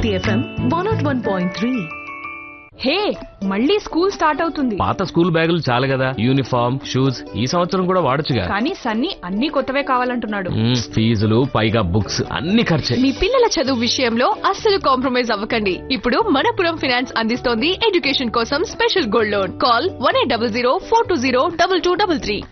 Bharati FM one nought one point three hey మళ్ళీ school start అవుతుంది పాత స్కూల్ బ్యాగులు చాలు కదా యూనిఫామ్ షూస్ ఈ సంవత్సరం కూడా వాడొచ్చుగా కానీ సన్నీ అన్ని కొత్తవే కావాలంటున్నాడు మ్మ్, ఫీజులు పైగా బుక్స్ అన్ని ఖర్చే మీ పిల్లల చదువు విషయంలో అస్సలు కాంప్రమైజ్ అవ్వకండి ఇప్పుడు మనపురం ఫైనాన్స్ అందిస్తోంది ఎడ్యుకేషన్ కోసం special gold loan call one eight double zero four two zero double two double three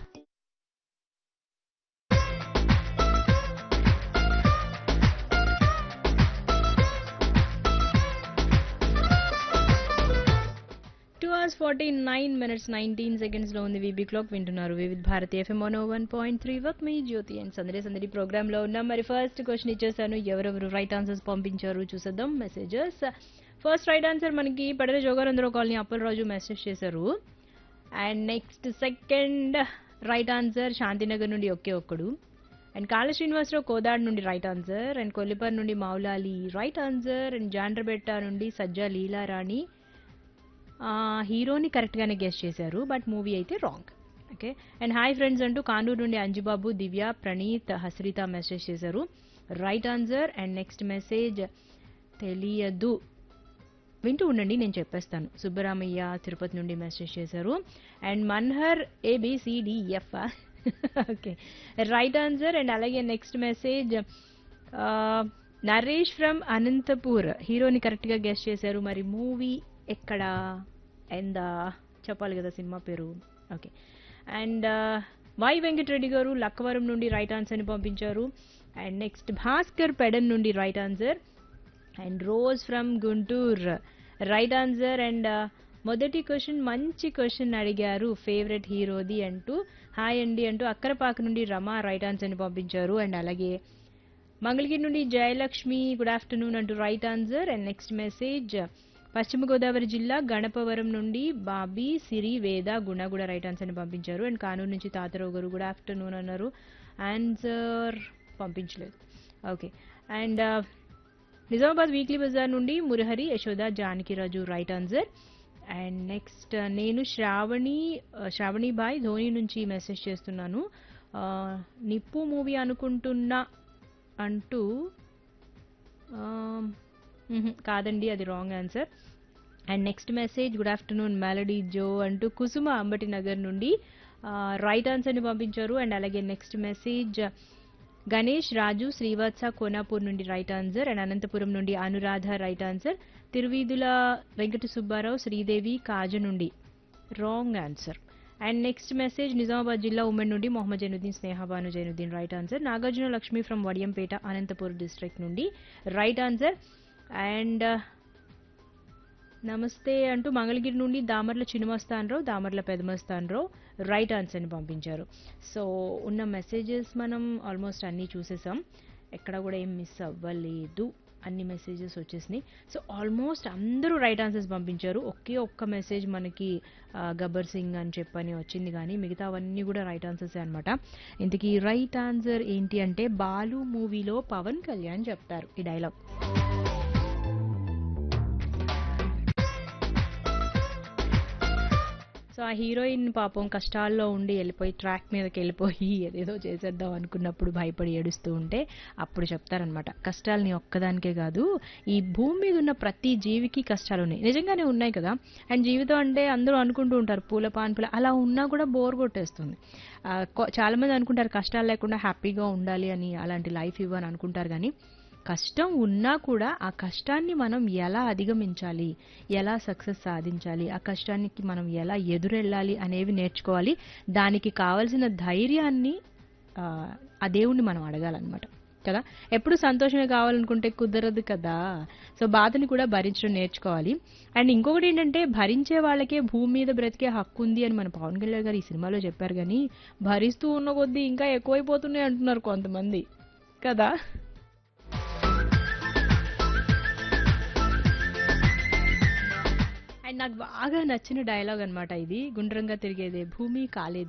two hours forty nine minutes nineteen seconds లో ఉంది వీబీ క్లాక్ వింటున్నారు Vividh Bharati FM one one point three వర్క్ మీ Jyoti and సందడి సందడి programme లో ఉన్నాం మరి ఫస్ట్ క్వశ్చన్ ఇచ్చేసాను ఎవరెవరు రైట్ ఆన్సర్స్ పంపించారు చూసేద్దాం మెసేజెస్ ఫస్ట్ రైట్ ఆన్సర్ మనకి పడల జోగారంధ్ర కాలనీ అప్పలరాజు మెసేజ్ చేశారు and next second right answer Shantinagar నుండి ఒకే ఒక్కడు అండ్ కాళ శ్రీనివాసరావు కోదాడ్ నుండి రైట్ ఆన్సర్ అండ్ కొల్లిపర్ నుండి Moulali right answer and Jandrabetta నుండి సజ్జా లీలారాణి ఆ, హీరోని కరెక్ట్గానే గెస్ట్ చేశారు బట్ మూవీ అయితే wrong okay and hi friends అంటూ కానూరు నుండి అంజుబాబు దివ్య ప్రణీత్ హస్రిత మెసేజ్ చేశారు right answer and next message తెలియదు వింటూ ఉండండి నేను చెప్పేస్తాను సుబ్బరామయ్య తిరుపతి నుండి మెసేజ్ చేశారు and Manhar A B C D F okay right answer and అలాగే next message Naresh from Anantapur హీరోని కరెక్ట్గా గెస్ట్ చేశారు మరి మూవీ ఎక్కడ అండ్ చెప్పాలి కదా సినిమా పేరు ఓకే అండ్ వై వెంకటరెడ్డి గారు లక్కవరం నుండి రైట్ ఆన్సర్ని పంపించారు అండ్ నెక్స్ట్ భాస్కర్ పెడన్ నుండి right answer and rose from Guntur right answer and మొదటి క్వశ్చన్ మంచి క్వశ్చన్ అడిగారు ఫేవరెట్ హీరోది అంటూ హాయ్ అండి అంటూ అక్కరపాక నుండి రమ రైట్ ఆన్సర్ని పంపించారు అండ్ అలాగే మంగళగిరి నుండి జయలక్ష్మి గుడ్ ఆఫ్టర్నూన్ అంటూ right answer and next message పశ్చిమ గోదావరి జిల్లా గణపవరం నుండి బాబీ సిరి వేద గుణ కూడా రైట్ ఆన్సర్ని పంపించారు అండ్ కానూరు నుంచి తాతరావు గారు గుడ్ ఆఫ్టర్నూన్ అన్నారు ఆన్సర్ పంపించలేదు ఓకే అండ్ నిజామాబాద్ వీక్లీ బజార్ నుండి Murahari Yashoda Janakiraju right answer and next నేను శ్రావణి శ్రావణి బాయ్ ధోని నుంచి మెసేజ్ చేస్తున్నాను ఆ, నిప్పు మూవీ అనుకుంటున్నా అంటూ ఆ, మ్హూ, కాదండి అది wrong answer and next message good afternoon melody జో అంటూ కుసుమ అంబటి నగర్ నుండి రైట్ ఆన్సర్ని పంపించారు అండ్ అలాగే నెక్స్ట్ మెసేజ్ గణేష్ రాజు శ్రీవత్స కోనాపూర్ నుండి రైట్ ఆన్సర్ అండ్ అనంతపురం నుండి అనురాధ రైట్ ఆన్సర్ తిరువీధుల వెంకట సుబ్బారావు శ్రీదేవి కాజ నుండి wrong answer and next message Nizamabad జిల్లా ఉమెన్ నుండి Mohammed Zainuddin Snehabanu Zainuddin right answer Nagarjuna Lakshmi from Vadiyampeta Anantapur district నుండి రైట్ ఆన్సర్ అండ్ నమస్తే అంటూ మంగళగిరి నుండి దామర్ల చిన్నమస్తానరావు దామర్ల పెదమస్తానరావు రైట్ ఆన్సర్ని పంపించారు సో ఉన్న మెసేజెస్ మనం ఆల్మోస్ట్ అన్నీ చూసేసాం ఎక్కడ కూడా ఏం మిస్ అవ్వలేదు అన్ని మెసేజెస్ వచ్చేసినాయి సో ఆల్మోస్ట్ అందరూ రైట్ ఆన్సర్స్ పంపించారు ఒకే ఒక్క మెసేజ్ మనకి ఆ, గబ్బర్ సింగ్ అని చెప్పని వచ్చింది కానీ మిగతావన్నీ కూడా రైట్ ఆన్సర్స్ అనమాట ఇంతకీ రైట్ ఆన్సర్ ఏంటి అంటే బాలు మూవీలో పవన్ కళ్యాణ్ చెప్తారు ఈ డైలాగ్ సో ఆ హీరోయిన్ పాపం కష్టాల్లో ఉండి వెళ్ళిపోయి ట్రాక్ మీదకి వెళ్ళిపోయి ఏదేదో చేసేద్దాం అనుకున్నప్పుడు భయపడి ఏడుస్తూ ఉంటే అప్పుడు చెప్తారనమాట కష్టాలు నీ ఒక్కదానికే కాదు ఈ భూమి మీద ఉన్న ప్రతి జీవికి కష్టాలు ఉన్నాయి నిజంగానే ఉన్నాయి కదా అండ్ జీవితం అంటే అందరూ అనుకుంటూ ఉంటారు పూల పాన్పుల అలా ఉన్నా కూడా బోర్ కొట్టేస్తుంది ఆ, కొ- చాలా మంది అనుకుంటారు కష్టాలు లేకుండా హ్యాపీగా ఉండాలి అని అలాంటి లైఫ్ ఇవ్వని అనుకుంటారు కానీ కష్టం ఉన్నా కూడా ఆ కష్టాన్ని మనం ఎలా అధిగమించాలి ఎలా సక్సెస్ సాధించాలి ఆ కష్టానికి మనం ఎలా ఎదురెళ్ళాలి అనేవి నేర్చుకోవాలి దానికి కావలసిన ధైర్యాన్ని ఆ, ఆ దేవుణ్ణి మనం అడగాలన్నమాట కదా ఎప్పుడు సంతోషమే కావాలనుకుంటే కుదరదు కదా సో బాధని కూడా భరించడం నేర్చుకోవాలి అండ్ ఇంకొకటి ఏంటంటే భరించే వాళ్ళకే భూమి మీద బ్రతికే హక్కు ఉంది అని మన పవన్ కళ్యాణ్ గారు ఈ సినిమాలో చెప్పారు కానీ భరిస్తూ ఉన్న కొద్దీ ఇంకా ఎక్కువైపోతున్నాయి అంటున్నారు కొంతమంది కదా అండ్ నాకు బాగా నచ్చిన డైలాగ్ అన్నమాట ఇది గుండ్రంగా తిరిగేదే భూమి కాలేదు